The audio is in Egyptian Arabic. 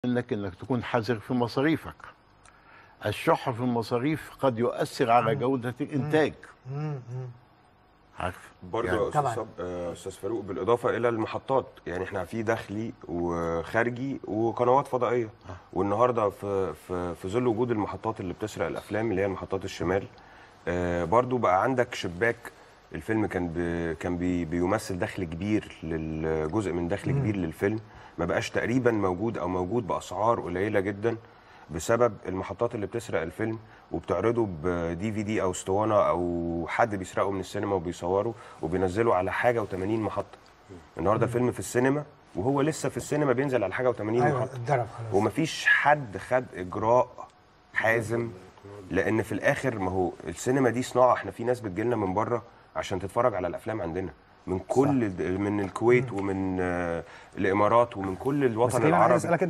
منك انك تكون حذر في مصاريفك الشح في المصاريف قد يؤثر على جودة الإنتاج عارف برضه يعني يا استاذ طبعاً. صب- آه، استاذ فاروق بالاضافه الى المحطات يعني احنا في داخلي وخارجي وقنوات فضائيه والنهارده في في في ظل وجود المحطات اللي بتسرق الافلام اللي هي محطات الشمال آه، برضه بقى عندك شباك الفيلم كان بي كان بي بيمثل دخل كبير للجزء من دخل كبير للفيلم ما بقاش تقريبا موجود او موجود باسعار قليله جدا بسبب المحطات اللي بتسرق الفيلم وبتعرضه بدي في دي او اسطوانه او حد بيسرقه من السينما وبيصوره وبينزله على حاجه و80 محطه النهارده الفيلم في السينما وهو لسه في السينما بينزل على حاجه و80 ايوه محطه اتضرب خلاص ومفيش حد خد اجراء حازم لان في الاخر ما هو السينما دي صناعه احنا في ناس بتجيلنا من بره عشان تتفرج على الافلام عندنا من كل من الكويت ومن آه، الامارات ومن كل بس الوطن كريم انا عايز العربي اسالك